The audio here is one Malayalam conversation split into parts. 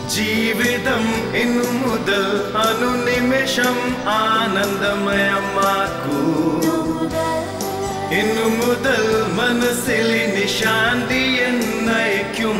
ജീവിതം ഇന്നു മുതൽ അനുനിമിഷം ആനന്ദമയമാക്കൂ ഇന്നു മുതൽ മനസ്സിൽ നിശാന്തി എന്നയക്കും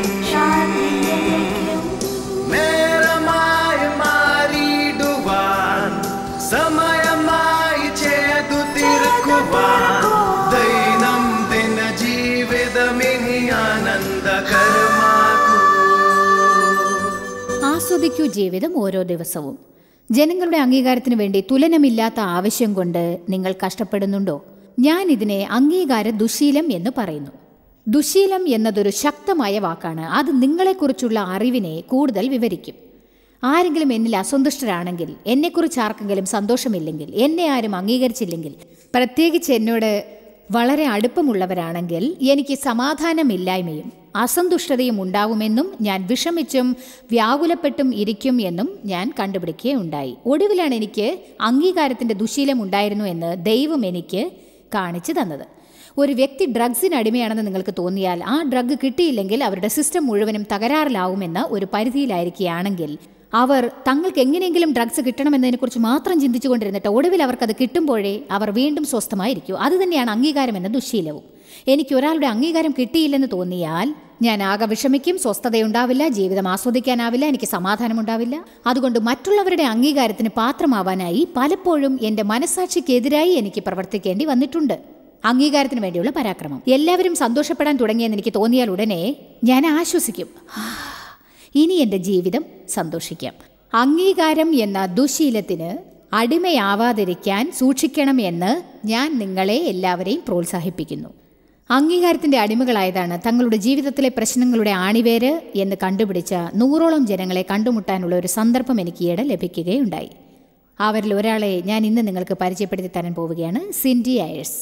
നേരമായി മാറിയിടുവാൻ സമയമായി ചെയ്തു തീർക്കുവാൻ ദൈനംദിന ജീവിതമിനി ആനന്ദകരമാക്കൂ ആസ്വദിക്കൂ ജീവിതം ഓരോ ദിവസവും ജനങ്ങളുടെ അംഗീകാരത്തിന് വേണ്ടി തുലനമില്ലാത്ത ആവശ്യം കൊണ്ട് നിങ്ങൾ കഷ്ടപ്പെടുന്നുണ്ടോ ഞാൻ ഇതിനെ അംഗീകാര ദുശീലം എന്ന് പറയുന്നു ദുശീലം എന്നതൊരു ശക്തമായ വാക്കാണ് അത് നിങ്ങളെക്കുറിച്ചുള്ള അറിവിനെ കൂടുതൽ വിവരിക്കും ആരെങ്കിലും എന്നിൽ അസന്തുഷ്ടരാണെങ്കിൽ എന്നെക്കുറിച്ച് ആർക്കെങ്കിലും സന്തോഷമില്ലെങ്കിൽ എന്നെ ആരും അംഗീകരിച്ചില്ലെങ്കിൽ പ്രത്യേകിച്ച് എന്നോട് വളരെ അടുപ്പമുള്ളവരാണെങ്കിൽ എനിക്ക് സമാധാനമില്ലായ്മയും അസന്തുഷ്ടതയും ഉണ്ടാവുമെന്നും ഞാൻ വിഷമിച്ചും വ്യാകുലപ്പെട്ടും ഇരിക്കും എന്നും ഞാൻ കണ്ടുപിടിക്കുകയുണ്ടായി ഒടുവിലാണ് എനിക്ക് അംഗീകാരത്തിൻ്റെ ദുശീലം ഉണ്ടായിരുന്നു എന്ന് ദൈവം എനിക്ക് കാണിച്ചു തന്നത് ഒരു വ്യക്തി ഡ്രഗ്സിന് അടിമയാണെന്ന് നിങ്ങൾക്ക് തോന്നിയാൽ ആ ഡ്രഗ് കിട്ടിയില്ലെങ്കിൽ അവരുടെ സിസ്റ്റം മുഴുവനും തകരാറിലാവുമെന്ന ഒരു പരിധിയിലായിരിക്കുകയാണെങ്കിൽ അവർ തങ്ങൾക്ക് എങ്ങനെയെങ്കിലും ഡ്രഗ്സ് കിട്ടണമെന്നതിനെക്കുറിച്ച് മാത്രം ചിന്തിച്ചുകൊണ്ടിരുന്നിട്ട് ഒടുവിൽ അവർക്കത് കിട്ടുമ്പോഴേ അവർ വീണ്ടും സ്വസ്ഥമായിരിക്കും അതുതന്നെയാണ് അംഗീകാരം എന്ന ദുശീലവും എനിക്ക് ഒരാളുടെ അംഗീകാരം കിട്ടിയില്ലെന്ന് തോന്നിയാൽ ഞാൻ ആകെ വിഷമിക്കും സ്വസ്ഥതയുണ്ടാവില്ല ജീവിതം ആസ്വദിക്കാനാവില്ല എനിക്ക് സമാധാനമുണ്ടാവില്ല അതുകൊണ്ട് മറ്റുള്ളവരുടെ അംഗീകാരത്തിന് പാത്രമാവാനായി പലപ്പോഴും എൻ്റെ മനസാക്ഷിക്കെതിരായി എനിക്ക് പ്രവർത്തിക്കേണ്ടി വന്നിട്ടുണ്ട് അംഗീകാരത്തിന് വേണ്ടിയുള്ള പരാക്രമം എല്ലാവരും സന്തോഷപ്പെടാൻ തുടങ്ങിയെന്ന് എനിക്ക് തോന്നിയാൽ ഉടനെ ഞാൻ ആശ്വസിക്കും "ആ, ഇനി എൻ്റെ ജീവിതം സന്തോഷിക്കാം അംഗീകാരം എന്ന ദുശീലത്തിന് അടിമയാവാതിരിക്കാൻ സൂക്ഷിക്കണം എന്ന് ഞാൻ നിങ്ങളെ എല്ലാവരെയും പ്രോത്സാഹിപ്പിക്കുന്നു അംഗീകാരത്തിന്റെ അടിമകളായതാണ് തങ്ങളുടെ ജീവിതത്തിലെ പ്രശ്നങ്ങളുടെ ആണിവേര് എന്ന് കണ്ടുപിടിച്ച നൂറോളം ജനങ്ങളെ കണ്ടുമുട്ടാനുള്ള ഒരു സന്ദർഭം എനിക്ക് ഈയിടെ ലഭിക്കുകയുണ്ടായി അവരിൽ ഒരാളെ ഞാൻ ഇന്ന് നിങ്ങൾക്ക് പരിചയപ്പെടുത്തി തരാൻ പോവുകയാണ് സിൻഡി അയേഴ്സ്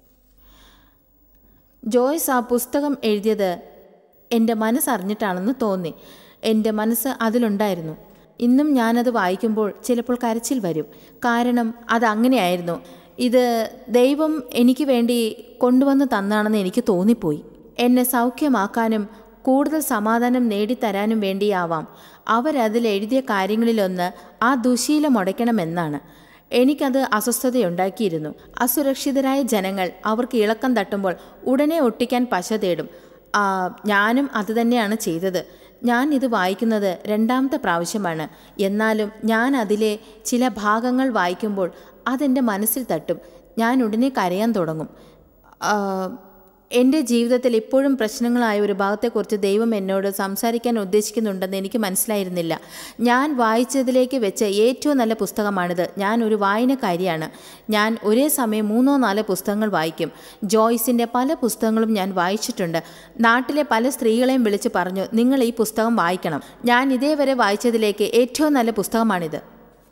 ജോയ്സ് ആ പുസ്തകം എഴുതിയത് എൻ്റെ മനസ്സറിഞ്ഞിട്ടാണെന്ന് തോന്നി എൻ്റെ മനസ്സ് അതിലുണ്ടായിരുന്നു ഇന്നും ഞാനത് വായിക്കുമ്പോൾ ചിലപ്പോൾ കരച്ചിൽ വരും കാരണം അത് അങ്ങനെയായിരുന്നു ഇത് ദൈവം എനിക്ക് വേണ്ടി കൊണ്ടുവന്ന് തന്നാണെന്ന് എനിക്ക് തോന്നിപ്പോയി എന്നെ സൗഖ്യമാക്കാനും കൂടുതൽ സമാധാനം നേടിത്തരാനും വേണ്ടിയാവാം അവരതിൽ എഴുതിയ കാര്യങ്ങളിലൊന്ന് ആ ദുശീലം ഉടയ്ക്കണമെന്നാണ് എനിക്കത് അസ്വസ്ഥതയുണ്ടാക്കിയിരുന്നു അസുരക്ഷിതരായ ജനങ്ങൾ അവർക്ക് ഇളക്കം തട്ടുമ്പോൾ ഉടനെ ഒട്ടിക്കാൻ പശ തേടും ആ, ഞാനും അതുതന്നെയാണ് ചെയ്തത് ഞാൻ ഇത് വായിക്കുന്നത് രണ്ടാമത്തെ പ്രാവശ്യമാണ് എന്നാലും ഞാൻ അതിലെ ചില ഭാഗങ്ങൾ വായിക്കുമ്പോൾ അതെൻ്റെ മനസ്സിൽ തട്ടും ഞാൻ ഉടനെ കരയാൻ തുടങ്ങും ആ, എൻ്റെ ജീവിതത്തിൽ ഇപ്പോഴും പ്രശ്നങ്ങളായ ഒരു ഭാഗത്തെക്കുറിച്ച് ദൈവം എന്നോട് സംസാരിക്കാൻ ഉദ്ദേശിക്കുന്നുണ്ടെന്ന് എനിക്ക് മനസ്സിലായിരുന്നില്ല ഞാൻ വായിച്ചതിലേക്ക് വെച്ച ഏറ്റവും നല്ല പുസ്തകമാണിത് ഞാൻ ഒരു വായനക്കാരിയാണ് ഞാൻ ഒരേ സമയം മൂന്നോ നാലോ പുസ്തകങ്ങൾ വായിക്കും ജോയ്സിൻ്റെ പല പുസ്തകങ്ങളും ഞാൻ വായിച്ചിട്ടുണ്ട് നാട്ടിലെ പല സ്ത്രീകളെയും വിളിച്ച് പറഞ്ഞു നിങ്ങൾ ഈ പുസ്തകം വായിക്കണം ഞാൻ ഇതേവരെ വായിച്ചതിലേക്ക് ഏറ്റവും നല്ല പുസ്തകമാണിത്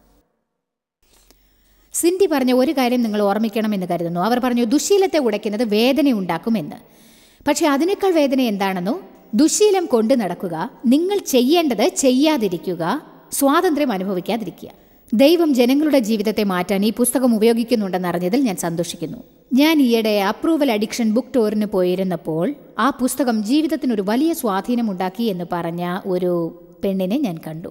സിൻഡി പറഞ്ഞ ഒരു കാര്യം നിങ്ങൾ ഓർമ്മിക്കണമെന്ന് കരുതുന്നു അവർ പറഞ്ഞു ദുശീലത്തെ ഉടയ്ക്കുന്നത് വേദന ഉണ്ടാക്കുമെന്ന് പക്ഷെ അതിനേക്കാൾ വേദന എന്താണെന്നോ ദുശീലം കൊണ്ടു നടക്കുക നിങ്ങൾ ചെയ്യേണ്ടത് ചെയ്യാതിരിക്കുക സ്വാതന്ത്ര്യം അനുഭവിക്കാതിരിക്കുക ദൈവം ജനങ്ങളുടെ ജീവിതത്തെ മാറ്റാൻ ഈ പുസ്തകം ഉപയോഗിക്കുന്നുണ്ടെന്ന് അറിഞ്ഞതിൽ ഞാൻ സന്തോഷിക്കുന്നു ഞാൻ ഈയിടെ അപ്രൂവൽ അഡിക്ഷൻ ബുക്ക് ടൂറിന് പോയിരുന്നപ്പോൾ ആ പുസ്തകം ജീവിതത്തിനൊരു വലിയ സ്വാധീനമുണ്ടാക്കി എന്ന് പറഞ്ഞ ഒരു പെണ്ണിനെ ഞാൻ കണ്ടു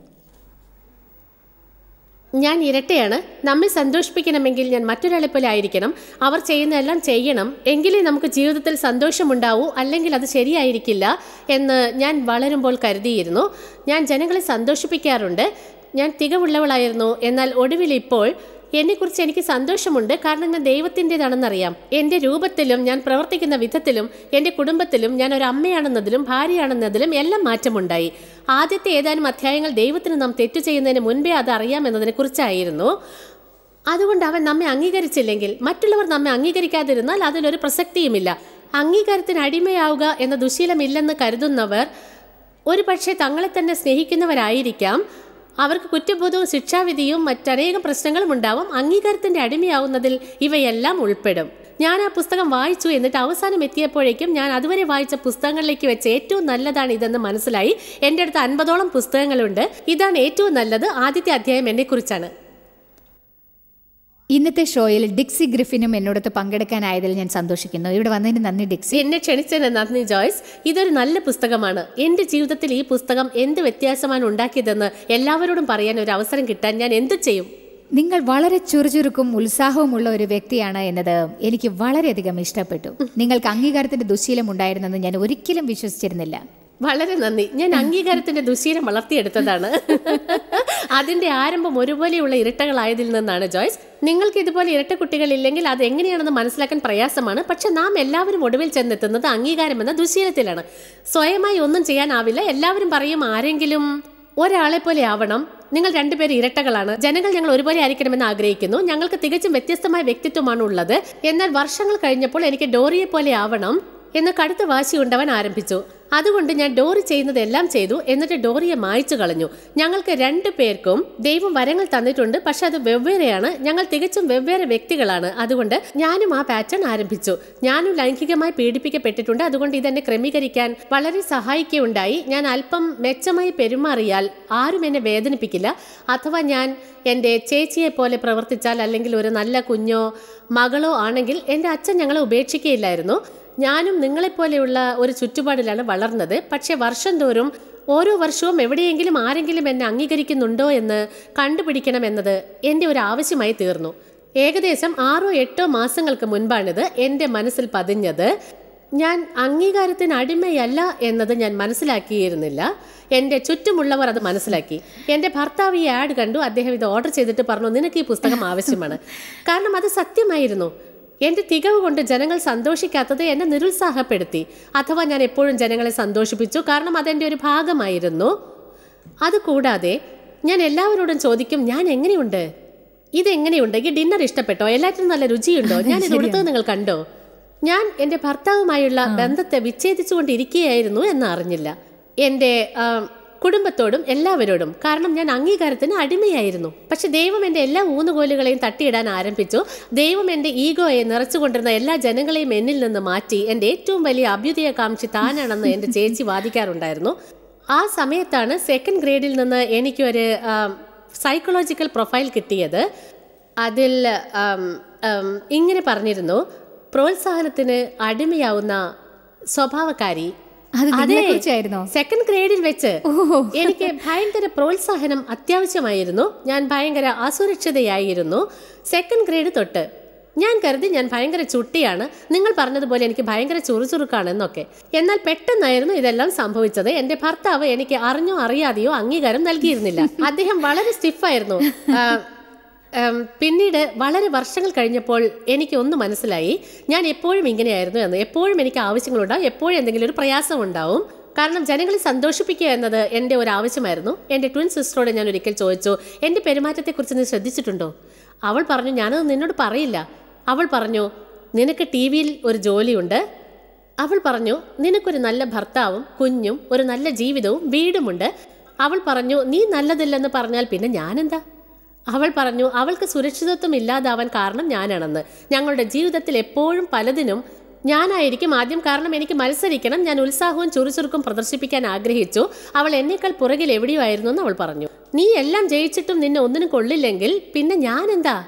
ഞാൻ ഇരട്ടയാണ് നമ്മെ സന്തോഷിപ്പിക്കണമെങ്കിൽ ഞാൻ മറ്റൊരാളെ പോലെ ആയിരിക്കണം അവർ ചെയ്യുന്നതെല്ലാം ചെയ്യണം എങ്കിലേ നമുക്ക് ജീവിതത്തിൽ സന്തോഷമുണ്ടാവൂ അല്ലെങ്കിൽ അത് ശരിയായിരിക്കില്ല എന്ന് ഞാൻ വളരുമ്പോൾ കരുതിയിരുന്നു ഞാൻ ജനങ്ങളെ സന്തോഷിപ്പിക്കാറുണ്ട് ഞാൻ തികവുള്ളവളായിരുന്നു എന്നാൽ ഒടുവിൽ ഇപ്പോൾ എന്നെക്കുറിച്ച് എനിക്ക് സന്തോഷമുണ്ട് കാരണം ഞാൻ ദൈവത്തിൻ്റെതാണെന്നറിയാം എൻ്റെ രൂപത്തിലും ഞാൻ പ്രവർത്തിക്കുന്ന വിധത്തിലും എൻ്റെ കുടുംബത്തിലും ഞാൻ ഒരു അമ്മയാണെന്നതിലും ഭാര്യയാണെന്നതിലും എല്ലാം മാറ്റമുണ്ടായി ആദ്യത്തെ ഏതാനും അധ്യായങ്ങൾ ദൈവത്തിന് നാം തെറ്റു ചെയ്യുന്നതിന് മുൻപേ അത് അറിയാമെന്നതിനെ കുറിച്ചായിരുന്നു അതുകൊണ്ട് അവൻ നമ്മെ അംഗീകരിച്ചില്ലെങ്കിൽ മറ്റുള്ളവർ നമ്മെ അംഗീകരിക്കാതിരുന്നാൽ അതിലൊരു പ്രസക്തിയുമില്ല അംഗീകാരത്തിന് അടിമയാവുക എന്ന ദുശീലമില്ലെന്ന് കരുതുന്നവർ ഒരു പക്ഷേ തങ്ങളെ തന്നെ സ്നേഹിക്കുന്നവരായിരിക്കാം അവർക്ക് കുറ്റബോധവും ശിക്ഷാവിധിയും മറ്റനേകം പ്രശ്നങ്ങളും ഉണ്ടാവും അംഗീകാരത്തിന്റെ അടിമയാവുന്നതിൽ ഇവയെല്ലാം ഉൾപ്പെടും ഞാൻ ആ പുസ്തകം വായിച്ചു എന്നിട്ട് അവസാനം എത്തിയപ്പോഴേക്കും ഞാൻ അതുവരെ വായിച്ച പുസ്തകങ്ങളിലേക്ക് വെച്ച് ഏറ്റവും നല്ലതാണ് ഇതെന്ന് മനസ്സിലായി എൻ്റെ അടുത്ത് അൻപതോളം പുസ്തകങ്ങളുണ്ട് ഇതാണ് ഏറ്റവും നല്ലത് ആദ്യത്തെ അധ്യായം എന്നെക്കുറിച്ചാണ് ഇന്നത്തെ ഷോയിൽ ഡിക്സി ഗ്രിഫിനും എന്നോടൊത്ത് പങ്കെടുക്കാനായതിൽ ഞാൻ സന്തോഷിക്കുന്നു ഇവിടെ വന്നതിന് നന്ദി ഡിക്സി എന്നെ ക്ഷണിച്ചതിന് നന്ദി ജോയ്സ് ഇതൊരു നല്ല പുസ്തകമാണ് എന്റെ ജീവിതത്തിൽ ഈ പുസ്തകം എന്ത് വ്യത്യാസമാണ് ഉണ്ടാക്കിയതെന്ന് എല്ലാവരോടും പറയാൻ ഒരു അവസരം കിട്ടാൻ ഞാൻ എന്ത് ചെയ്യും നിങ്ങൾ വളരെ ചുറുചുറുക്കും ഉത്സാഹവുമുള്ള ഒരു വ്യക്തിയാണ് എന്നത് എനിക്ക് വളരെയധികം ഇഷ്ടപ്പെട്ടു നിങ്ങൾക്ക് അംഗീകാരത്തിന്റെ ദുശീലം ഉണ്ടായിരുന്നെന്ന് ഞാൻ ഒരിക്കലും വിശ്വസിച്ചിരുന്നില്ല വളരെ നന്ദി ഞാൻ അംഗീകാരത്തിന്റെ ദുശീലം വളർത്തിയെടുത്തതാണ് അതിന്റെ ആരംഭം ഒരുപോലെയുള്ള ഇരട്ടകളായതിൽ നിന്നാണ് ജോയ്സ് നിങ്ങൾക്ക് ഇതുപോലെ ഇരട്ട കുട്ടികൾ ഇല്ലെങ്കിൽ അത് എങ്ങനെയാണെന്ന് മനസ്സിലാക്കാൻ പ്രയാസമാണ് പക്ഷെ നാം എല്ലാവരും ഒടുവിൽ ചെന്നെത്തുന്നത് അംഗീകാരം എന്ന ദുശീലത്തിലാണ് സ്വയമായി ഒന്നും ചെയ്യാനാവില്ല എല്ലാവരും പറയും ആരെങ്കിലും ഒരാളെ പോലെ ആവണം നിങ്ങൾ രണ്ടുപേരും ഇരട്ടകളാണ് ജനങ്ങൾ ഞങ്ങൾ ഒരുപോലെ ആയിരിക്കണമെന്ന് ആഗ്രഹിക്കുന്നു ഞങ്ങൾക്ക് തികച്ചും വ്യത്യസ്തമായ വ്യക്തിത്വമാണ് ഉള്ളത് എന്നാൽ വർഷങ്ങൾ കഴിഞ്ഞപ്പോൾ എനിക്ക് ഡോറിയെ പോലെ ആവണം എന്ന് കടുത്ത വാശി ഉണ്ടവൻ ആരംഭിച്ചു അതുകൊണ്ട് ഞാൻ ഡോറി ചെയ്യുന്നതെല്ലാം ചെയ്തു എന്നിട്ട് ഡോറിയെ മായ്ച്ചു കളഞ്ഞു ഞങ്ങൾക്ക് രണ്ടു പേർക്കും ദൈവം വരങ്ങൾ തന്നിട്ടുണ്ട് പക്ഷെ അത് വെവ്വേറെയാണ് ഞങ്ങൾ തികച്ചും വെവ്വേറെ വ്യക്തികളാണ് അതുകൊണ്ട് ഞാനും ആ പാറ്റേൺ ആരംഭിച്ചു ഞാനും ലൈംഗികമായി പീഡിപ്പിക്കപ്പെട്ടിട്ടുണ്ട് അതുകൊണ്ട് ഇതെന്നെ ക്രമീകരിക്കാൻ വളരെ സഹായിക്കുകയുണ്ടായി ഞാൻ അല്പം മെച്ചമായി പെരുമാറിയാൽ ആരും എന്നെ വേദനിപ്പിക്കില്ല അഥവാ ഞാൻ എൻ്റെ ചേച്ചിയെ പോലെ പ്രവർത്തിച്ചാൽ അല്ലെങ്കിൽ ഒരു നല്ല കുഞ്ഞോ മകളോ ആണെങ്കിൽ എൻ്റെ അച്ഛൻ ഞങ്ങളെ ഉപേക്ഷിക്കുകയില്ലായിരുന്നു ഞാനും നിങ്ങളെപ്പോലെയുള്ള ഒരു ചുറ്റുപാടിലാണ് വളർന്നത് പക്ഷെ വർഷം തോറും ഓരോ വർഷവും എവിടെയെങ്കിലും ആരെങ്കിലും എന്നെ അംഗീകരിക്കുന്നുണ്ടോ എന്ന് കണ്ടുപിടിക്കണം എന്നത് എൻ്റെ ഒരു ആവശ്യമായി തീർന്നു ഏകദേശം ആറോ എട്ടോ മാസങ്ങൾക്ക് മുൻപാണിത് എൻ്റെ മനസ്സിൽ പതിഞ്ഞത് ഞാൻ അംഗീകാരത്തിന് അടിമയല്ല എന്നത് ഞാൻ മനസ്സിലാക്കിയിരുന്നില്ല എൻ്റെ ചുറ്റുമുള്ളവർ അത് മനസ്സിലാക്കി എൻ്റെ ഭർത്താവ് ഈ ആഡ് കണ്ടു അദ്ദേഹം ഇത് ഓർഡർ ചെയ്തിട്ട് പറഞ്ഞു നിനക്ക് ഈ പുസ്തകം ആവശ്യമാണ് കാരണം അത് സത്യമായിരുന്നു എൻ്റെ തികവ് കൊണ്ട് ജനങ്ങൾ സന്തോഷിക്കാത്തത് എന്നെ നിരുത്സാഹപ്പെടുത്തി അഥവാ ഞാൻ എപ്പോഴും ജനങ്ങളെ സന്തോഷിപ്പിച്ചു കാരണം അതെൻ്റെ ഒരു ഭാഗമായിരുന്നു അതുകൂടാതെ ഞാൻ എല്ലാവരോടും ചോദിക്കും ഞാൻ എങ്ങനെയുണ്ട് ഇതെങ്ങനെയുണ്ട് ഈ ഡിന്നർ ഇഷ്ടപ്പെട്ടോ എല്ലാറ്റിനും നല്ല രുചിയുണ്ടോ ഞാൻ ഇത് ഉടുത്തത് നിങ്ങൾ കണ്ടോ ഞാൻ എൻ്റെ ഭർത്താവുമായുള്ള ബന്ധത്തെ വിച്ഛേദിച്ചുകൊണ്ടിരിക്കുകയായിരുന്നു എന്ന് അറിഞ്ഞില്ല എൻ്റെ ആ, കുടുംബത്തോടും എല്ലാവരോടും കാരണം ഞാൻ അംഗീകാരത്തിന് അടിമയായിരുന്നു പക്ഷെ ദൈവം എൻ്റെ എല്ലാ ഊന്നുകോലുകളെയും തട്ടിയിടാൻ ആരംഭിച്ചു ദൈവം എൻ്റെ ഈഗോയെ നിറച്ചുകൊണ്ടിരുന്ന എല്ലാ ജനങ്ങളെയും എന്നിൽ നിന്ന് മാറ്റി എൻ്റെ ഏറ്റവും വലിയ അഭ്യുദയകാംക്ഷി താനാണെന്ന് എൻ്റെ ചേച്ചി വാദിക്കാറുണ്ടായിരുന്നു ആ സമയത്താണ് സെക്കൻഡ് ഗ്രേഡിൽ നിന്ന് എനിക്കൊരു സൈക്കോളജിക്കൽ പ്രൊഫൈൽ കിട്ടിയത് അതിൽ ആം, ആം, ഇങ്ങനെ പറഞ്ഞിരുന്നു പ്രോത്സാഹനത്തിന് അടിമയാവുന്ന സ്വഭാവക്കാരി അത് അതെ. നിങ്ങളെക്കുറിച്ചായിരുന്നോ? സെക്കൻഡ് ഗ്രേഡിൽ വെച്ച് എനിക്ക് ഭയങ്കര പ്രോത്സാഹനം അത്യാവശ്യമായിരുന്നു ഞാൻ ഭയങ്കര അസുരക്ഷിതയായിരുന്നു സെക്കൻഡ് ഗ്രേഡ് തൊട്ട് ഞാൻ കരുതി ഞാൻ ഭയങ്കര ചുട്ടിയാണ് നിങ്ങൾ പറഞ്ഞതുപോലെ എനിക്ക് ഭയങ്കര ചുറുചുറുക്കാണെന്നൊക്കെ എന്നാൽ പെട്ടെന്നായിരുന്നു ഇതെല്ലാം സംഭവിച്ചത് എന്റെ ഭർത്താവ് എനിക്ക് അറിഞ്ഞോ അറിയാതെയോ അംഗീകാരം നൽകിയിരുന്നില്ല അദ്ദേഹം വളരെ സ്റ്റിഫായിരുന്നു ആ, ഉം, പിന്നീട് വളരെ വർഷങ്ങൾ കഴിഞ്ഞപ്പോൾ എനിക്ക് ഒന്ന് മനസ്സിലായി ഞാൻ എപ്പോഴും ഇങ്ങനെയായിരുന്നു എന്ന് എപ്പോഴും എനിക്ക് ആവശ്യങ്ങളുണ്ടാവും എപ്പോഴും എന്തെങ്കിലും ഒരു പ്രയാസം ഉണ്ടാവും കാരണം ജനങ്ങളെ സന്തോഷിപ്പിക്കുക എന്നത് എൻ്റെ ഒരു ആവശ്യമായിരുന്നു എൻ്റെ ട്വിൻ സിസ്റ്ററോട് ഞാൻ ഒരിക്കൽ ചോദിച്ചു എൻ്റെ പെരുമാറ്റത്തെക്കുറിച്ച് നീ ശ്രദ്ധിച്ചിട്ടുണ്ടോ അവൾ പറഞ്ഞു ഞാനത് നിന്നോട് പറയില്ല അവൾ പറഞ്ഞു നിനക്ക് ടി വിയിൽ ഒരു ജോലിയുണ്ട് അവൾ പറഞ്ഞു നിനക്കൊരു നല്ല ഭർത്താവും കുഞ്ഞും ഒരു നല്ല ജീവിതവും വീടുമുണ്ട് അവൾ പറഞ്ഞു നീ നല്ലതില്ലെന്ന് പറഞ്ഞാൽ പിന്നെ ഞാനെന്താ അവൾ പറഞ്ഞു അവൾക്ക് സുരക്ഷിതത്വം ഇല്ലാതാവാൻ കാരണം ഞാനാണെന്ന് ഞങ്ങളുടെ ജീവിതത്തിൽ എപ്പോഴും പലതിനും ഞാനായിരിക്കും ആദ്യം കാരണം എനിക്ക് മത്സരിക്കണം ഞാൻ ഉത്സാഹവും ചുറുചുറുക്കും പ്രദർശിപ്പിക്കാൻ ആഗ്രഹിച്ചു അവൾ എന്നേക്കാൾ പുറകിൽ എവിടെയോ ആയിരുന്നു എന്ന് അവൾ പറഞ്ഞു നീ എല്ലാം ജയിച്ചിട്ടും നിന്നെ ഒന്നിനും കൊള്ളില്ലെങ്കിൽ പിന്നെ ഞാനെന്താ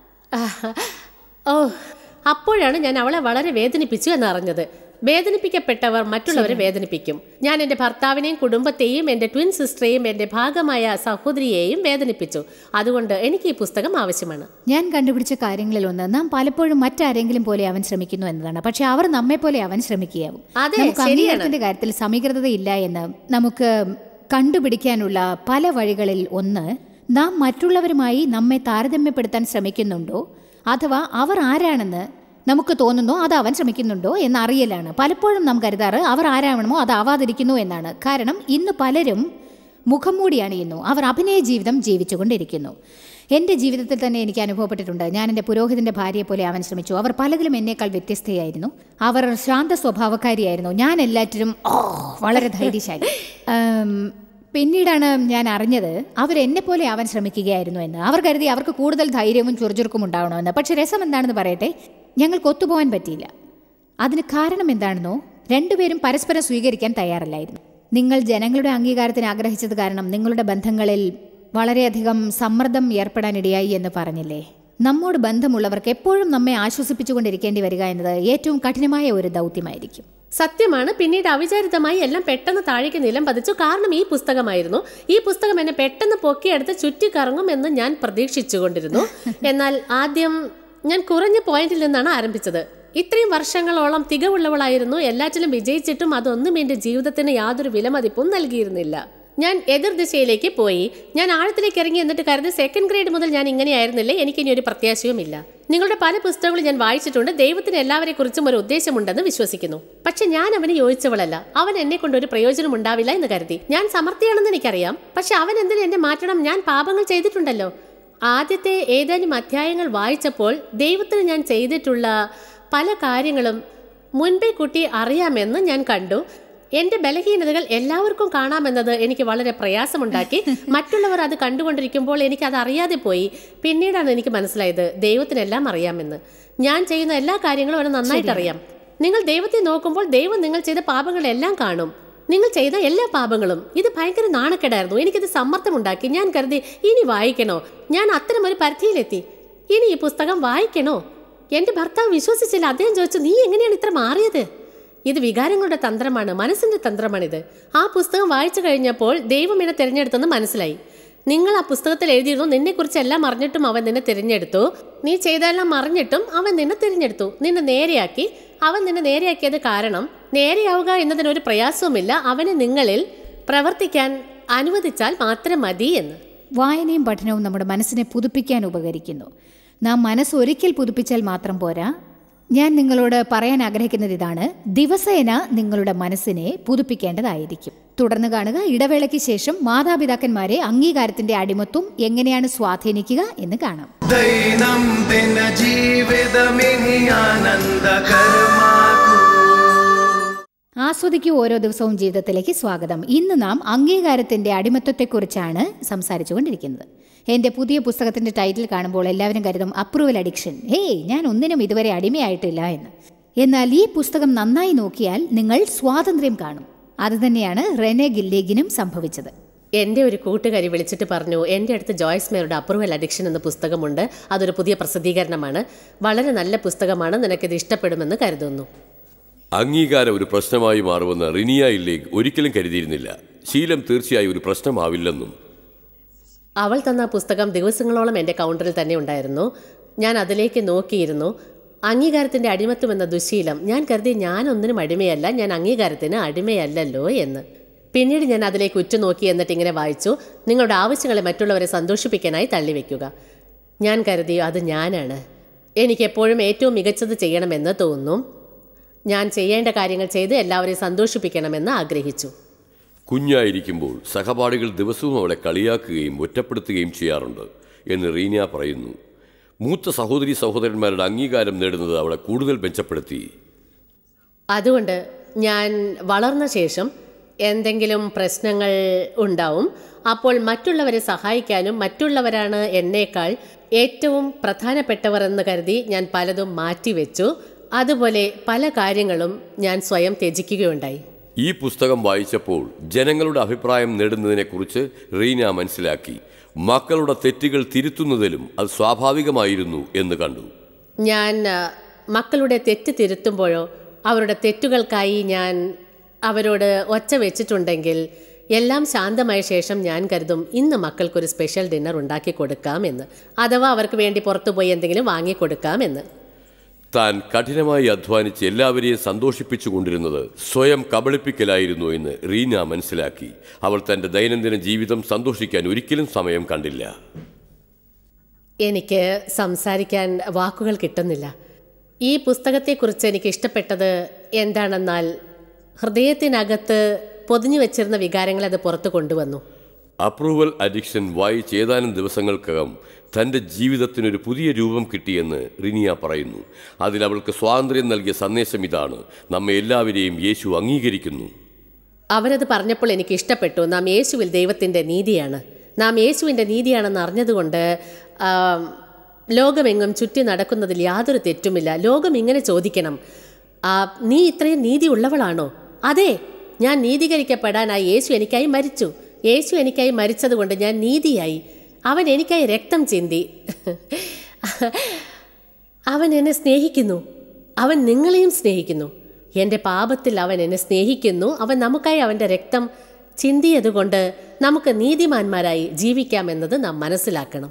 ആഹ്. ഓ അപ്പോഴാണ് ഞാൻ അവളെ വളരെ വേദനിപ്പിച്ചു എന്നറിഞ്ഞത് വേദനിപ്പിക്കപ്പെട്ടവർ മറ്റുള്ളവരെ വേദനിപ്പിക്കും ഞാൻ എൻ്റെ ഭർത്താവിനെയും കുടുംബത്തെയും എൻ്റെ ട്വിൻ സിസ്റ്ററെയും എൻ്റെ ഭാഗമായ സഹോദരിയെയും വേദനിപ്പിച്ചു അതുകൊണ്ട് എനിക്ക് ഈ പുസ്തകം ആവശ്യമാണ് ഞാൻ കണ്ടുപിടിച്ച കാര്യങ്ങളിൽ ഒന്ന് നാം പലപ്പോഴും മറ്റാരെങ്കിലും പോലെ അവൻ ശ്രമിക്കുന്നു എന്നതാണ് പക്ഷെ അവർ നമ്മെ പോലെ അവൻ ശ്രമിക്കുകയാവും അതെ, നമുക്ക് ശരിയാണ്. അംഗീകാരത്തിന്റെ കാര്യത്തിൽ സമീകൃതതയില്ല എന്ന് നമുക്ക് കണ്ടുപിടിക്കാനുള്ള പല വഴികളിൽ ഒന്ന് നാം മറ്റുള്ളവരുമായി നമ്മെ താരതമ്യപ്പെടുത്താൻ ശ്രമിക്കുന്നുണ്ടോ അഥവാ അവർ ആരാണെന്ന് നമുക്ക് തോന്നുന്നോ അത് അവൻ ശ്രമിക്കുന്നുണ്ടോ എന്നറിയലാണ് പലപ്പോഴും നാം കരുതാറ് അവർ ആരാവണമോ അതാവാതിരിക്കുന്നു എന്നാണ് കാരണം ഇന്ന് പലരും മുഖം മൂടി അണിയുന്നു അവർ അഭിനയ ജീവിതം ജീവിച്ചുകൊണ്ടിരിക്കുന്നു എൻ്റെ ജീവിതത്തിൽ തന്നെ എനിക്ക് അനുഭവപ്പെട്ടിട്ടുണ്ട് ഞാൻ എൻ്റെ പുരോഹിതൻ്റെ ഭാര്യയെ പോലെ അവൻ ശ്രമിച്ചു അവർ പലതിലും എന്നേക്കാൾ വ്യത്യസ്തയായിരുന്നു അവർ ശാന്ത സ്വഭാവക്കാരിയായിരുന്നു ഞാൻ എല്ലാറ്റിലും ഓ വളരെ ധൈര്യശാലി ആം, പിന്നീടാണ് ഞാൻ അറിഞ്ഞത് അവർ എന്നെ പോലെ ആവാൻ ശ്രമിക്കുകയായിരുന്നു എന്ന് അവർ കരുതി അവർക്ക് കൂടുതൽ ധൈര്യവും ചുറുചുറുക്കും ഉണ്ടാവണമെന്ന് പക്ഷെ രസം എന്താണെന്ന് പറയട്ടെ ഞങ്ങൾക്ക് ഒത്തുപോകാൻ പറ്റിയില്ല അതിന് കാരണം എന്താണെന്നോ രണ്ടുപേരും പരസ്പരം സ്വീകരിക്കാൻ തയ്യാറല്ലായിരുന്നു നിങ്ങൾ ജനങ്ങളുടെ അംഗീകാരത്തിന് ആഗ്രഹിച്ചത് കാരണം നിങ്ങളുടെ ബന്ധങ്ങളിൽ വളരെയധികം സമ്മർദ്ദം ഏർപ്പെടാനിടയായി എന്ന് പറഞ്ഞില്ലേ നമ്മോട് ബന്ധമുള്ളവർക്ക് എപ്പോഴും നമ്മെ ആശ്വസിപ്പിച്ചുകൊണ്ടിരിക്കേണ്ടി വരിക എന്നത് ഏറ്റവും കഠിനമായ ഒരു ദൗത്യമായിരിക്കും സത്യമാണ് പിന്നീട് അവിചാരിതമായി എല്ലാം പെട്ടെന്ന് താഴേക്ക് നിലം പതിച്ചു കാരണം ഈ പുസ്തകമായിരുന്നു ഈ പുസ്തകം എന്നെ പെട്ടെന്ന് പൊക്കിയെടുത്ത് ചുറ്റിക്കറങ്ങും എന്ന് ഞാൻ പ്രതീക്ഷിച്ചുകൊണ്ടിരുന്നു എന്നാൽ ആദ്യം ഞാൻ കുറഞ്ഞ പോയിന്റിൽ നിന്നാണ് ആരംഭിച്ചത് ഇത്രയും വർഷങ്ങളോളം തികവുള്ളവളായിരുന്നു എല്ലാറ്റിലും വിജയിച്ചിട്ടും അതൊന്നും എൻ്റെ ജീവിതത്തിന് യാതൊരു വിലമതിപ്പും നൽകിയിരുന്നില്ല ഞാൻ എതിർ ദിശയിലേക്ക് പോയി ഞാൻ ആഴത്തിലേക്ക് ഇറങ്ങി എന്നിട്ട് കരുതി സെക്കൻഡ് ഗ്രേഡ് മുതൽ ഞാൻ ഇങ്ങനെയായിരുന്നില്ലേ എനിക്കിനി ഒരു പ്രത്യാശയുമില്ല നിങ്ങളുടെ പല പുസ്തകങ്ങളും ഞാൻ വായിച്ചിട്ടുണ്ട് ദൈവത്തിന് എല്ലാവരെ കുറിച്ചും ഒരു ഉദ്ദേശമുണ്ടെന്ന് വിശ്വസിക്കുന്നു പക്ഷെ ഞാൻ അവന് യോജിച്ചവളല്ല അവൻ എന്നെ കൊണ്ട് ഒരു പ്രയോജനം ഉണ്ടാവില്ല എന്ന് കരുതി ഞാൻ സമർത്ഥിയാണെന്ന് എനിക്കറിയാം പക്ഷെ അവൻ എന്തിനു എന്നെ മാറ്റണം ഞാൻ പാപങ്ങൾ ചെയ്തിട്ടുണ്ടല്ലോ ആദ്യത്തെ ഏതാനും അധ്യായങ്ങൾ വായിച്ചപ്പോൾ ദൈവത്തിന് ഞാൻ ചെയ്തിട്ടുള്ള പല കാര്യങ്ങളും മുൻപേ കുട്ടി അറിയാമെന്ന് ഞാൻ കണ്ടു എന്റെ ബലഹീനതകൾ എല്ലാവർക്കും കാണാമെന്നത് എനിക്ക് വളരെ പ്രയാസമുണ്ടാക്കി മറ്റുള്ളവർ അത് കണ്ടുകൊണ്ടിരിക്കുമ്പോൾ എനിക്ക് അത് അറിയാതെ പോയി പിന്നീടാണ് എനിക്ക് മനസ്സിലായത് ദൈവത്തിനെല്ലാം അറിയാമെന്ന് ഞാൻ ചെയ്യുന്ന എല്ലാ കാര്യങ്ങളും അവന് നന്നായിട്ട് അറിയാം നിങ്ങൾ ദൈവത്തെ നോക്കുമ്പോൾ ദൈവം നിങ്ങൾ ചെയ്ത പാപങ്ങളെല്ലാം കാണും നിങ്ങൾ ചെയ്ത എല്ലാ പാപങ്ങളും ഇത് ഭയങ്കര നാണക്കേടായിരുന്നു എനിക്കിത് സമ്മർദ്ദമുണ്ടാക്കി ഞാൻ കരുതി ഇനി വായിക്കണോ ഞാൻ അത്തരം ഒരു പരിധിയിലെത്തി ഇനി ഈ പുസ്തകം വായിക്കണോ എന്റെ ഭർത്താവ് വിശ്വസിച്ചില്ല അദ്ദേഹം ചോദിച്ചു നീ എങ്ങനെയാണ് ഇത്ര മാറിയത് ഇത് വികാരങ്ങളുടെ തന്ത്രമാണ് മനസ്സിന്റെ തന്ത്രമാണിത് ആ പുസ്തകം വായിച്ചു കഴിഞ്ഞപ്പോൾ ദൈവം എന്നെ തിരഞ്ഞെടുത്തെന്ന് മനസ്സിലായി നിങ്ങൾ ആ പുസ്തകത്തിൽ എഴുതിയിരുന്നു നിന്നെക്കുറിച്ച് എല്ലാം അറിഞ്ഞിട്ടും അവൻ നിന്നെ തിരഞ്ഞെടുത്തു നീ ചെയ്തെല്ലാം അറിഞ്ഞിട്ടും അവൻ നിന്നെ തിരഞ്ഞെടുത്തു നിന്നെ നേരെയാക്കി അവൻ നിന്നെ നേരെയാക്കിയത് കാരണം നേരെയാവുക എന്നതിനൊരു പ്രയാസവുമില്ല അവനെ നിങ്ങളിൽ പ്രവർത്തിക്കാൻ അനുവദിച്ചാൽ മാത്രം മതി എന്ന് വായനയും പഠനവും നമ്മുടെ മനസ്സിനെ പുതുപ്പിക്കാൻ ഉപകരിക്കുന്നു നാം മനസ്സ് ഒരിക്കൽ പുതുപ്പിച്ചാൽ മാത്രം പോരാ ഞാൻ നിങ്ങളോട് പറയാൻ ആഗ്രഹിക്കുന്നത് ഇതാണ് ദിവസേന നിങ്ങളുടെ മനസ്സിനെ പുതുപ്പിക്കേണ്ടതായിരിക്കും തുടർന്ന് കാണുക ഇടവേളയ്ക്ക് ശേഷം മാതാപിതാക്കന്മാരെ അംഗീകാരത്തിന്റെ അടിമത്വം എങ്ങനെയാണ് സ്വാധീനിക്കുക എന്ന് കാണാം ദൈനംദിന ജീവിതമിനി ആനന്ദകരമാകൂ ആസ്വദിക്കൂ ഓരോ ദിവസവും ജീവിതത്തിലേക്ക് സ്വാഗതം ഇന്ന് നാം അംഗീകാരത്തിന്റെ അടിമത്വത്തെക്കുറിച്ചാണ് സംസാരിച്ചുകൊണ്ടിരിക്കുന്നത് എൻ്റെ പുതിയ പുസ്തകത്തിന്റെ ടൈറ്റിൽ കാണുമ്പോൾ എല്ലാവരും കരുതും അപ്രൂവൽ അഡിക്ഷൻ ഹേയ് ഞാൻ ഒന്നിനും ഇതുവരെ അടിമയായിട്ടില്ല എന്ന് എന്നാൽ ഈ പുസ്തകം നന്നായി നോക്കിയാൽ നിങ്ങൾ സ്വാതന്ത്ര്യം കാണും അതുതന്നെയാണ് റെനെ ഗില്ലേഗിനും സംഭവിച്ചത് എൻ്റെ ഒരു കൂട്ടുകാരി വിളിച്ചിട്ട് പറഞ്ഞു എൻ്റെ അടുത്ത് ജോയ്സ് മേരുടെ അപ്രൂവൽ അഡിക്ഷൻ എന്ന പുസ്തകമുണ്ട് അതൊരു പുതിയ പ്രസിദ്ധീകരണമാണ് വളരെ നല്ല പുസ്തകമാണ് നിനക്കിത് ഇഷ്ടപ്പെടുമെന്ന് കരുതുന്നു അംഗീകാരം ഒരു പ്രശ്നമായി മാറുമെന്ന് റിനിയ ഇല്ലേക്ക് ഒരിക്കലും കരുതിയിരുന്നില്ല ശീലം തീർച്ചയായും ഒരു പ്രശ്നമാവില്ലെന്നും അവൾ തന്ന ആ പുസ്തകം ദിവസങ്ങളോളം എൻ്റെ കൗണ്ടറിൽ തന്നെ ഉണ്ടായിരുന്നു ഞാൻ അതിലേക്ക് നോക്കിയിരുന്നു അംഗീകാരത്തിൻ്റെ അടിമത്വം എന്ന ദുശീലം ഞാൻ കരുതി ഞാൻ ഒന്നിനും അടിമയല്ല ഞാൻ അംഗീകാരത്തിന് അടിമയല്ലല്ലോ എന്ന് പിന്നീട് ഞാൻ അതിലേക്ക് ഉറ്റുനോക്കി എന്നിട്ട് ഇങ്ങനെ വായിച്ചു നിങ്ങളുടെ ആവശ്യങ്ങളെ മറ്റുള്ളവരെ സന്തോഷിപ്പിക്കാനായി തള്ളിവെക്കുക ഞാൻ കരുതി അത് ഞാനാണ് എനിക്ക് എപ്പോഴും ഏറ്റവും മികച്ചത് ചെയ്യണമെന്ന് തോന്നും ഞാൻ ചെയ്യേണ്ട കാര്യങ്ങൾ ചെയ്ത് എല്ലാവരെയും സന്തോഷിപ്പിക്കണമെന്ന് ആഗ്രഹിച്ചു കുഞ്ഞായിരിക്കുമ്പോൾ സഹപാഠികൾ ദിവസവും അവളെ കളിയാക്കുകയും ഒറ്റപ്പെടുത്തുകയും ചെയ്യാറുണ്ട് എന്ന് റീന പറയുന്നു മൂത്ത സഹോദരി സഹോദരന്മാരുടെ അംഗീകാരം നേടുന്നത് അവളെ കൂടുതൽ മെച്ചപ്പെടുത്തി അതുകൊണ്ട് ഞാൻ വളർന്ന ശേഷം എന്തെങ്കിലും പ്രശ്നങ്ങൾ ഉണ്ടാവും അപ്പോൾ മറ്റുള്ളവരെ സഹായിക്കാനും മറ്റുള്ളവരാണ് എന്നേക്കാൾ ഏറ്റവും പ്രധാനപ്പെട്ടവർ എന്ന് കരുതി ഞാൻ പലതും മാറ്റിവെച്ചു അതുപോലെ പല കാര്യങ്ങളും ഞാൻ സ്വയം ത്യജിക്കുകയുണ്ടായി ഈ പുസ്തകം വായിച്ചപ്പോൾ ജനങ്ങളുടെ അഭിപ്രായം നേടുന്നതിനെക്കുറിച്ച് റീന മനസ്സിലാക്കി മക്കളുടെ തെറ്റുകൾ തിരുത്തുന്നതിലും അത് സ്വാഭാവികമായിരുന്നു എന്ന് കണ്ടു ഞാൻ ആ, മക്കളുടെ തെറ്റ് തിരുത്തുമ്പോഴോ അവരുടെ തെറ്റുകൾക്കായി ഞാൻ അവരോട് ഒച്ച വെച്ചിട്ടുണ്ടെങ്കിൽ എല്ലാം ശാന്തമായ ശേഷം ഞാൻ കരുതും ഇന്ന് മക്കൾക്കൊരു സ്പെഷ്യൽ ഡിന്നർ ഉണ്ടാക്കി കൊടുക്കാം എന്ന് അഥവാ അവർക്ക് വേണ്ടി പുറത്തുപോയി എന്തെങ്കിലും വാങ്ങിക്കൊടുക്കാം എന്ന് താൻ കഠിനമായി അധ്വാനിച്ച് എല്ലാവരെയും സന്തോഷിപ്പിച്ചുകൊണ്ടിരുന്നത് സ്വയം കബളിപ്പിക്കലായിരുന്നു എന്ന് റീന മനസ്സിലാക്കി അവൾ തന്റെ ദൈനംദിന ജീവിതം സന്തോഷിക്കാൻ ഒരിക്കലും സമയം കണ്ടില്ല എനിക്ക് സംസാരിക്കാൻ വാക്കുകൾ കിട്ടുന്നില്ല ഈ പുസ്തകത്തെക്കുറിച്ച് എനിക്ക് ഇഷ്ടപ്പെട്ടത് എന്താണെന്നാൽ ഹൃദയത്തിനകത്ത് പൊതിഞ്ഞു വെച്ചിരുന്ന വികാരങ്ങൾ അത് പുറത്തു കൊണ്ടുവന്നു അപ്രൂവൽ അഡിക്ഷൻ വായിച്ച് ഏതാനും ദിവസങ്ങൾക്കകം തന്റെ ജീവിതത്തിനൊരു പുതിയ രൂപം കിട്ടിയെന്ന് റിനിയ പറയുന്നു അതിൽ അവൾക്ക് സ്വാതന്ത്ര്യം നൽകിയ സന്ദേശം ഇതാണ് നമ്മെ എല്ലാവരെയും യേശു അംഗീകരിക്കുന്നു അവരത് പറഞ്ഞപ്പോൾ എനിക്ക് ഇഷ്ടപ്പെട്ടു നാം യേശുവിൽ ദൈവത്തിൻ്റെ നീതിയാണ് നാം യേശുവിൻ്റെ നീതിയാണെന്ന് അറിഞ്ഞതുകൊണ്ട് ആം, ലോകമെങ്ങും ചുറ്റി നടക്കുന്നതിൽ യാതൊരു തെറ്റുമില്ല ലോകം ഇങ്ങനെ ചോദിക്കണം ആ, നീ ഇത്രയും നീതി ഉള്ളവളാണോ അതെ ഞാൻ നീതീകരിക്കപ്പെടാനായി യേശു എനിക്കായി മരിച്ചു യേശു എനിക്കായി മരിച്ചതുകൊണ്ട് ഞാൻ നീതിയായി അവൻ എനിക്കായി രക്തം ചിന്തി അവൻ എന്നെ സ്നേഹിക്കുന്നു അവൻ നിങ്ങളെയും സ്നേഹിക്കുന്നു എൻ്റെ പാപത്തിൽ അവൻ എന്നെ സ്നേഹിക്കുന്നു അവൻ നമുക്കായി അവൻ്റെ രക്തം ചിന്തിയതുകൊണ്ട് നമുക്ക് നീതിമാന്മാരായി ജീവിക്കാമെന്നത് നാം മനസ്സിലാക്കണം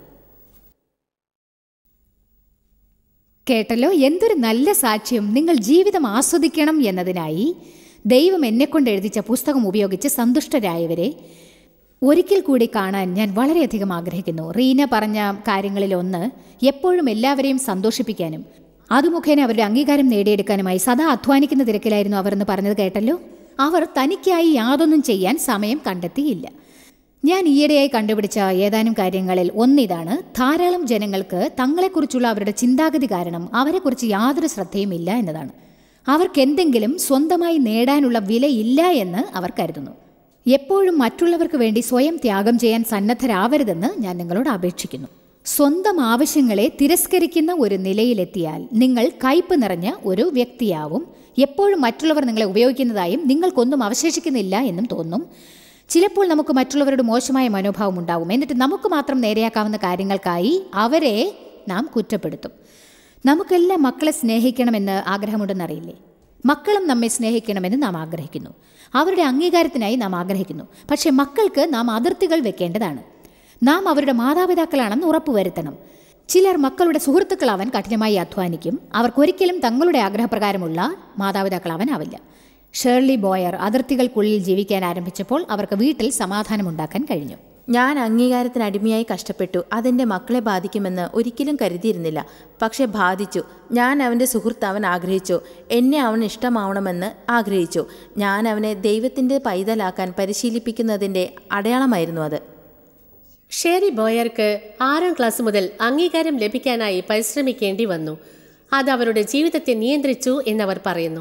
കേട്ടല്ലോ എന്തൊരു നല്ല സാക്ഷ്യം നിങ്ങൾ ജീവിതം ആസ്വദിക്കണം എന്നതിനായി ദൈവം എന്നെക്കൊണ്ട് എഴുതിച്ച പുസ്തകം ഉപയോഗിച്ച് സന്തുഷ്ടരായവരെ ഒരിക്കൽ കൂടി കാണാൻ ഞാൻ വളരെയധികം ആഗ്രഹിക്കുന്നു റീന പറഞ്ഞ കാര്യങ്ങളിലൊന്ന് എപ്പോഴും എല്ലാവരെയും സന്തോഷിപ്പിക്കാനും അത് മുഖേന അവരുടെ അംഗീകാരം നേടിയെടുക്കാനുമായി സദാ അധ്വാനിക്കുന്ന തിരക്കിലായിരുന്നു അവർ എന്ന് പറഞ്ഞത് കേട്ടല്ലോ അവർ തനിക്കായി യാതൊന്നും ചെയ്യാൻ സമയം കണ്ടെത്തിയില്ല ഞാൻ ഈയിടെയായി കണ്ടുപിടിച്ച ഏതാനും കാര്യങ്ങളിൽ ഒന്നിതാണ് ധാരാളം ജനങ്ങൾക്ക് തങ്ങളെക്കുറിച്ചുള്ള അവരുടെ ചിന്താഗതി കാരണം അവരെക്കുറിച്ച് യാതൊരു ശ്രദ്ധയുമില്ല എന്നതാണ് അവർക്ക് എന്തെങ്കിലും സ്വന്തമായി നേടാനുള്ള വിലയില്ല എന്ന് അവർ കരുതുന്നു എപ്പോഴും മറ്റുള്ളവർക്ക് വേണ്ടി സ്വയം ത്യാഗം ചെയ്യാൻ സന്നദ്ധരാവരുതെന്ന് ഞാൻ നിങ്ങളോട് അപേക്ഷിക്കുന്നു സ്വന്തം ആവശ്യങ്ങളെ തിരസ്കരിക്കുന്ന ഒരു നിലയിലെത്തിയാൽ നിങ്ങൾ കയ്പ് നിറഞ്ഞ ഒരു വ്യക്തിയാവും എപ്പോഴും മറ്റുള്ളവർ നിങ്ങളെ ഉപയോഗിക്കുന്നതായും നിങ്ങൾക്കൊന്നും അവശേഷിക്കുന്നില്ല എന്നും തോന്നും ചിലപ്പോൾ നമുക്ക് മറ്റുള്ളവരുടെ മോശമായ മനോഭാവം ഉണ്ടാവും എന്നിട്ട് നമുക്ക് മാത്രം നേരെയാക്കാവുന്ന കാര്യങ്ങൾക്കായി അവരെ നാം കുറ്റപ്പെടുത്തും നമുക്കെല്ലാം മക്കളെ സ്നേഹിക്കണമെന്ന് ആഗ്രഹമുണ്ടെന്നറിയില്ലേ മക്കളും നമ്മെ സ്നേഹിക്കണമെന്ന് നാം ആഗ്രഹിക്കുന്നു അവരുടെ അംഗീകാരത്തിനായി നാം ആഗ്രഹിക്കുന്നു പക്ഷേ മക്കൾക്ക് നാം അതിർത്തികൾ വെക്കേണ്ടതാണ് നാം അവരുടെ മാതാപിതാക്കളാണെന്ന് ഉറപ്പുവരുത്തണം ചിലർ മക്കളുടെ സുഹൃത്തുക്കളാവാൻ കഠിനമായി അധ്വാനിക്കും അവർക്കൊരിക്കലും തങ്ങളുടെ ആഗ്രഹപ്രകാരമുള്ള മാതാപിതാക്കളാവാനാവില്ല ഷേർലി ബോയർ അതിർത്തികൾക്കുള്ളിൽ ജീവിക്കാൻ ആരംഭിച്ചപ്പോൾ അവർക്ക് വീട്ടിൽ സമാധാനമുണ്ടാക്കാൻ കഴിഞ്ഞു ഞാൻ അംഗീകാരത്തിന് അടിമയായി കഷ്ടപ്പെട്ടു അതെൻ്റെ മക്കളെ ബാധിക്കുമെന്ന് ഒരിക്കലും കരുതിയിരുന്നില്ല പക്ഷെ ബാധിച്ചു ഞാൻ അവൻ്റെ സുഹൃത്ത് അവൻ ആഗ്രഹിച്ചു എന്നെ അവൻ ഇഷ്ടമാവണമെന്ന് ആഗ്രഹിച്ചു ഞാൻ അവനെ ദൈവത്തിൻ്റെ പൈതലാക്കാൻ പരിശീലിപ്പിക്കുന്നതിൻ്റെ അടയാളമായിരുന്നു അത് ഷേറി ബോയർക്ക് ആറാം ക്ലാസ് മുതൽ അംഗീകാരം ലഭിക്കാനായി പരിശ്രമിക്കേണ്ടി വന്നു അത് അവരുടെ ജീവിതത്തെ നിയന്ത്രിച്ചു എന്നവർ പറയുന്നു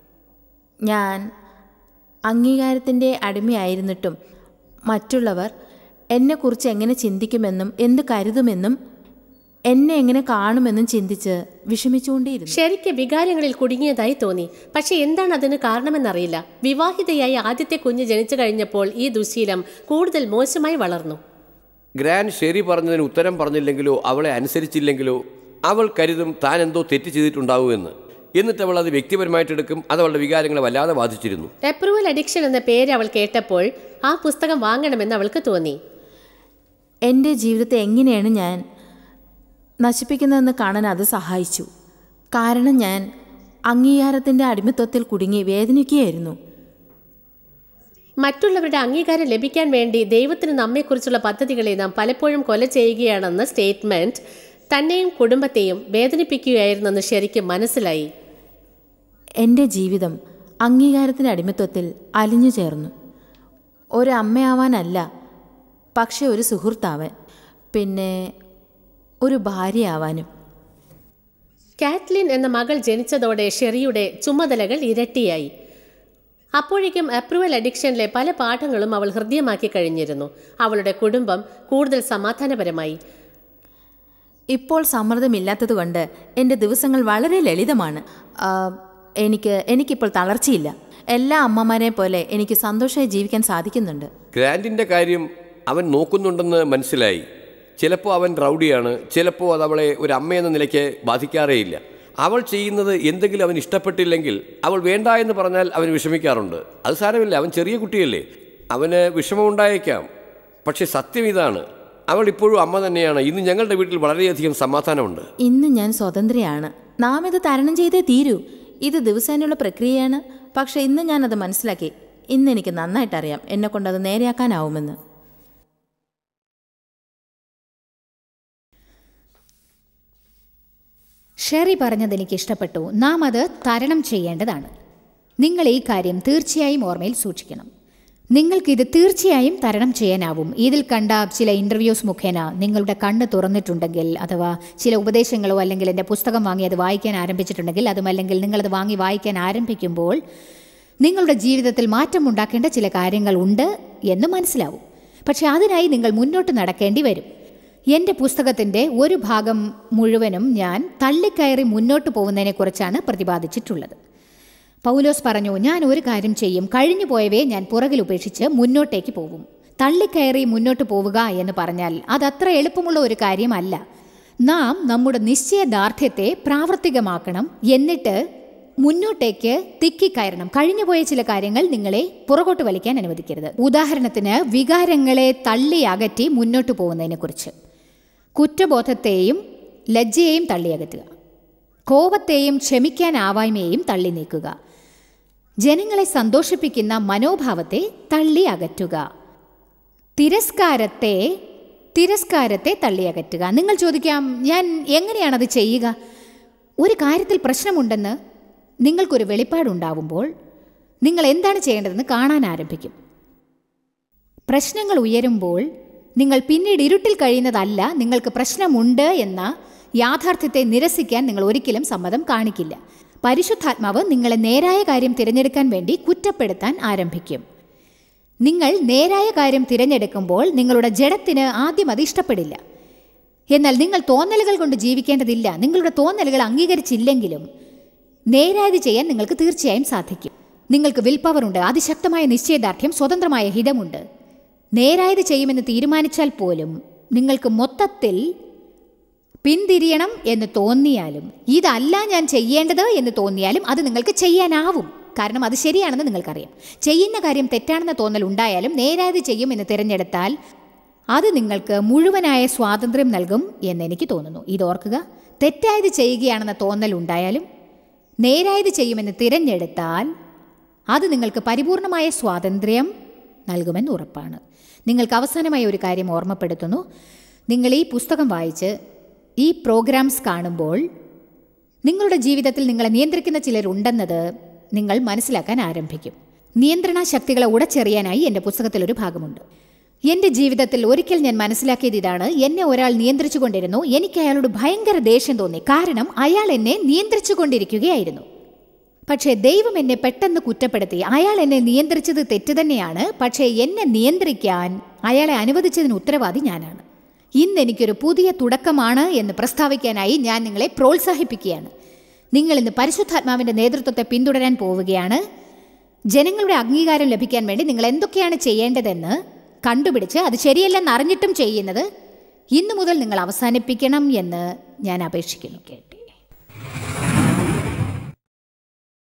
ഞാൻ അംഗീകാരത്തിൻ്റെ അടിമയായിരുന്നിട്ടും മറ്റുള്ളവർ എന്നെക്കുറിച്ച് എങ്ങനെ ചിന്തിക്കുമെന്നും എന്ത് കരുതുമെന്നും എന്നെ എങ്ങനെ കാണുമെന്നും ചിന്തിച്ച് വിഷമിച്ചുകൊണ്ടേയിരുന്നു ഷെറിക്ക് വികാരങ്ങളിൽ കുടുങ്ങിയതായി തോന്നി പക്ഷെ എന്താണ് അതിന് കാരണമെന്നറിയില്ല വിവാഹിതയായി ആദ്യത്തെ കുഞ്ഞ് ജനിച്ചു കഴിഞ്ഞപ്പോൾ ഈ ദുശീലം കൂടുതൽ മോശമായി വളർന്നു ഗ്രാൻഡ് ഷെറി പറഞ്ഞതിന് ഉത്തരം പറഞ്ഞില്ലെങ്കിലോ അവളെ അനുസരിച്ചില്ലെങ്കിലോ അവൾ കരുതും താൻ എന്തോ തെറ്റ് ചെയ്തിട്ടുണ്ടാവുമെന്ന് എന്നിട്ട് അവൾ അത് വ്യക്തിപരമായിട്ടെടുക്കും അത് അവളുടെ വികാരങ്ങളെ വല്ലാതെ ബാധിച്ചിരുന്നു അപ്രൂവൽ അഡിക്ഷൻ എന്ന പേര് അവൾ കേട്ടപ്പോൾ ആ പുസ്തകം വാങ്ങണമെന്ന് അവൾക്ക് തോന്നി എൻ്റെ ജീവിതത്തെ എങ്ങനെയാണ് ഞാൻ നശിപ്പിക്കുന്നതെന്ന് കാണാൻ അത് സഹായിച്ചു കാരണം ഞാൻ അംഗീകാരത്തിൻ്റെ അടിമത്വത്തിൽ കുടുങ്ങി വേദനിക്കുകയായിരുന്നു മറ്റുള്ളവരുടെ അംഗീകാരം ലഭിക്കാൻ വേണ്ടി ദൈവത്തിന് നമ്മെക്കുറിച്ചുള്ള പദ്ധതികളെ നാം പലപ്പോഴും കൊല ചെയ്യുകയാണെന്ന സ്റ്റേറ്റ്മെന്റ് തന്നെയും കുടുംബത്തെയും വേദനിപ്പിക്കുകയായിരുന്നെന്ന് ശരിക്കും മനസ്സിലായി എൻ്റെ ജീവിതം അംഗീകാരത്തിൻ്റെ അടിമത്വത്തിൽ അലിഞ്ഞു ചേർന്നു ഒരു അമ്മയാവാനല്ല പക്ഷെ ഒരു സുഹൃത്താവാൻ പിന്നെ ഒരു ഭാര്യയാവാനും കാറ്റ്ലിൻ എന്ന മകൾ ജനിച്ചതോടെ ഷെറിയുടെ ചുമതലകൾ ഇരട്ടിയായി അപ്പോഴേക്കും അപ്രൂവൽ അഡിക്ഷനിലെ പല പാഠങ്ങളും അവൾ ഹൃദയമാക്കി കഴിഞ്ഞിരുന്നു അവളുടെ കുടുംബം കൂടുതൽ സമാധാനപരമായി ഇപ്പോൾ സമ്മർദ്ദമില്ലാത്തതുകൊണ്ട് എൻ്റെ ദിവസങ്ങൾ വളരെ ലളിതമാണ് ആ, എനിക്ക് എനിക്കിപ്പോൾ തളർച്ചയില്ല എല്ലാ അമ്മമാരെ പോലെ എനിക്ക് സന്തോഷമായി ജീവിക്കാൻ സാധിക്കുന്നുണ്ട് ഗ്രാൻഡിൻ്റെ കാര്യം അവൻ നോക്കുന്നുണ്ടെന്ന് മനസ്സിലായി ചിലപ്പോൾ അവൻ റൗഡിയാണ് ചിലപ്പോൾ അത് അവളെ ഒരു അമ്മയെന്ന നിലയ്ക്ക് ബാധിക്കാറേയില്ല അവൾ ചെയ്യുന്നത് എന്തെങ്കിലും അവൻ ഇഷ്ടപ്പെട്ടില്ലെങ്കിൽ അവൾ വേണ്ട എന്ന് പറഞ്ഞാൽ അവൻ വിഷമിക്കാറുണ്ട് അത് സാരമില്ല അവൻ ചെറിയ കുട്ടിയല്ലേ അവന് വിഷമമുണ്ടായേക്കാം പക്ഷേ സത്യം ഇതാണ് അവൾ ഇപ്പോഴും അമ്മ തന്നെയാണ് ഇന്ന് ഞങ്ങളുടെ വീട്ടിൽ വളരെയധികം സമാധാനമുണ്ട് ഇന്ന് ഞാൻ സ്വതന്ത്രയാണ് നാം ഇത് തരണം ചെയ്തേ തീരൂ ഇത് ദിവസേനയുള്ള പ്രക്രിയയാണ് പക്ഷെ ഇന്ന് ഞാനത് മനസ്സിലാക്കി ഇന്ന് എനിക്ക് നന്നായിട്ടറിയാം എന്നെ കൊണ്ടത് നേരെയാക്കാനാവുമെന്ന് ഷെറി പറഞ്ഞത് എനിക്ക് ഇഷ്ടപ്പെട്ടു നാം അത് തരണം ചെയ്യേണ്ടതാണ് നിങ്ങൾ ഈ കാര്യം തീർച്ചയായും ഓർമ്മയിൽ സൂക്ഷിക്കണം നിങ്ങൾക്കിത് തീർച്ചയായും തരണം ചെയ്യാനാവും ഇതിൽ കണ്ട ചില ഇൻ്റർവ്യൂസ് മുഖേന നിങ്ങളുടെ കണ്ണ് തുറന്നിട്ടുണ്ടെങ്കിൽ അഥവാ ചില ഉപദേശങ്ങളോ അല്ലെങ്കിൽ എൻ്റെ പുസ്തകം വാങ്ങി അത് വായിക്കാൻ ആരംഭിച്ചിട്ടുണ്ടെങ്കിൽ അതും അല്ലെങ്കിൽ നിങ്ങളത് വാങ്ങി വായിക്കാൻ ആരംഭിക്കുമ്പോൾ നിങ്ങളുടെ ജീവിതത്തിൽ മാറ്റമുണ്ടാക്കേണ്ട ചില കാര്യങ്ങൾ ഉണ്ട് എന്ന് മനസ്സിലാവും പക്ഷെ അതിനായി നിങ്ങൾ മുന്നോട്ട് നടക്കേണ്ടി വരും എൻ്റെ പുസ്തകത്തിൻ്റെ ഒരു ഭാഗം മുഴുവനും ഞാൻ തള്ളിക്കയറി മുന്നോട്ട് പോകുന്നതിനെക്കുറിച്ചാണ് പ്രതിപാദിച്ചിട്ടുള്ളത് പൗലോസ് പറഞ്ഞു ഞാൻ ഒരു കാര്യം ചെയ്യും കഴിഞ്ഞു പോയവയെ ഞാൻ പുറകിൽ ഉപേക്ഷിച്ച് മുന്നോട്ടേക്ക് പോകും തള്ളിക്കയറി മുന്നോട്ട് പോവുക എന്ന് പറഞ്ഞാൽ അതത്ര എളുപ്പമുള്ള ഒരു കാര്യമല്ല നാം നമ്മുടെ നിശ്ചയദാർഢ്യത്തെ പ്രാവർത്തികമാക്കണം എന്നിട്ട് മുന്നോട്ടേക്ക് തിക്കിക്കയറണം കഴിഞ്ഞുപോയ ചില കാര്യങ്ങൾ നിങ്ങളെ പുറകോട്ട് വലിക്കാൻ അനുവദിക്കരുത് ഉദാഹരണത്തിന് വികാരങ്ങളെ തള്ളി അകറ്റി മുന്നോട്ട് പോകുന്നതിനെക്കുറിച്ച് കുറ്റബോധത്തെയും ലജ്ജയെയും തള്ളി അകറ്റുക കോപത്തെയും ക്ഷമിക്കാനാവായ്മയെയും തള്ളി നീക്കുക ജനങ്ങളെ സന്തോഷിപ്പിക്കുന്ന മനോഭാവത്തെ തള്ളി അകറ്റുക തിരസ്കാരത്തെ തിരസ്കാരത്തെ തള്ളി അകറ്റുക നിങ്ങൾ ചോദിക്കാം ഞാൻ എങ്ങനെയാണത് ചെയ്യുക ഒരു കാര്യത്തിൽ പ്രശ്നമുണ്ടെന്ന് നിങ്ങൾക്കൊരു വെളിപ്പാടുണ്ടാവുമ്പോൾ നിങ്ങൾ എന്താണ് ചെയ്യേണ്ടതെന്ന് കാണാൻ ആരംഭിക്കും പ്രശ്നങ്ങൾ ഉയരുമ്പോൾ നിങ്ങൾ പിന്നീട് ഇരുട്ടിൽ കഴിയുന്നതല്ല നിങ്ങൾക്ക് പ്രശ്നമുണ്ട് എന്ന യാഥാർത്ഥ്യത്തെ നിരസിക്കാൻ നിങ്ങൾ ഒരിക്കലും സമ്മതം കാണിക്കില്ല പരിശുദ്ധാത്മാവ് നിങ്ങളെ നേരായ കാര്യം തിരഞ്ഞെടുക്കാൻ വേണ്ടി കുറ്റപ്പെടുത്താൻ ആരംഭിക്കും നിങ്ങൾ നേരായ കാര്യം തിരഞ്ഞെടുക്കുമ്പോൾ നിങ്ങളുടെ ജഡത്തിന് ആദ്യം അത് ഇഷ്ടപ്പെടില്ല എന്നാൽ നിങ്ങൾ തോന്നലുകൾ കൊണ്ട് ജീവിക്കേണ്ടതില്ല നിങ്ങളുടെ തോന്നലുകൾ അംഗീകരിച്ചില്ലെങ്കിലും നേരായത് ചെയ്യാൻ നിങ്ങൾക്ക് തീർച്ചയായും സാധിക്കും നിങ്ങൾക്ക് വിൽ പവറുണ്ട് അതിശക്തമായ നിശ്ചയദാർഢ്യം സ്വതന്ത്രമായ ഹിതമുണ്ട് നേരായത് ചെയ്യുമെന്ന് തീരുമാനിച്ചാൽ പോലും നിങ്ങൾക്ക് മൊത്തത്തിൽ പിന്തിരിയണം എന്ന് തോന്നിയാലും ഇതല്ല ഞാൻ ചെയ്യേണ്ടത് എന്ന് തോന്നിയാലും അത് നിങ്ങൾക്ക് ചെയ്യാനാവും കാരണം അത് ശരിയാണെന്ന് നിങ്ങൾക്കറിയാം ചെയ്യുന്ന കാര്യം തെറ്റാണെന്ന തോന്നൽ ഉണ്ടായാലും നേരായത് ചെയ്യും എന്ന് തിരഞ്ഞെടുത്താൽ അത് നിങ്ങൾക്ക് മുഴുവനായ സ്വാതന്ത്ര്യം നൽകും എന്ന് എനിക്ക് തോന്നുന്നു ഇതോർക്കുക തെറ്റായത് ചെയ്യുകയാണെന്ന തോന്നൽ ഉണ്ടായാലും നേരായത് ചെയ്യുമെന്ന് തിരഞ്ഞെടുത്താൽ അത് നിങ്ങൾക്ക് പരിപൂർണമായ സ്വാതന്ത്ര്യം നൽകുമെന്ന് ഉറപ്പാണ് നിങ്ങൾക്ക് അവസാനമായ ഒരു കാര്യം ഓർമ്മപ്പെടുത്തുന്നു നിങ്ങൾ ഈ പുസ്തകം വായിച്ച് ഈ പ്രോഗ്രാംസ് കാണുമ്പോൾ നിങ്ങളുടെ ജീവിതത്തിൽ നിങ്ങളെ നിയന്ത്രിക്കുന്ന ചിലരുണ്ടെന്നത് നിങ്ങൾ മനസ്സിലാക്കാൻ ആരംഭിക്കും നിയന്ത്രണ ശക്തികളെ ഉടച്ചെറിയാനായി എൻ്റെ പുസ്തകത്തിൽ ഒരു ഭാഗമുണ്ട് എൻ്റെ ജീവിതത്തിൽ ഒരിക്കൽ ഞാൻ മനസ്സിലാക്കിയത് ഇതാണ് എന്നെ ഒരാൾ നിയന്ത്രിച്ചു കൊണ്ടിരുന്നു എനിക്ക് അയാളോട് ഭയങ്കര ദേഷ്യം തോന്നി കാരണം അയാൾ എന്നെ നിയന്ത്രിച്ചു കൊണ്ടിരിക്കുകയായിരുന്നു പക്ഷേ ദൈവം എന്നെ പെട്ടെന്ന് കുറ്റപ്പെടുത്തി അയാൾ എന്നെ നിയന്ത്രിച്ചത് തെറ്റ് തന്നെയാണ് പക്ഷേ എന്നെ നിയന്ത്രിക്കാൻ അയാളെ അനുവദിച്ചതിന് ഉത്തരവാദി ഞാനാണ് ഇന്ന് എനിക്കൊരു പുതിയ തുടക്കമാണ് എന്ന് പ്രസ്താവിക്കാനായി ഞാൻ നിങ്ങളെ പ്രോത്സാഹിപ്പിക്കുകയാണ് നിങ്ങൾ ഇന്ന് പരിശുദ്ധാത്മാവിൻ്റെ നേതൃത്വത്തെ പിന്തുടരാൻ പോവുകയാണ് ജനങ്ങളുടെ അംഗീകാരം ലഭിക്കാൻ വേണ്ടി നിങ്ങൾ എന്തൊക്കെയാണ് ചെയ്യേണ്ടതെന്ന് കണ്ടുപിടിച്ച് അത് ശരിയല്ലെന്ന് അറിഞ്ഞിട്ടും ചെയ്യുന്നത് ഇന്നു മുതൽ നിങ്ങൾ അവസാനിപ്പിക്കണം എന്ന് ഞാൻ അപേക്ഷിക്കുന്നു കേട്ടെ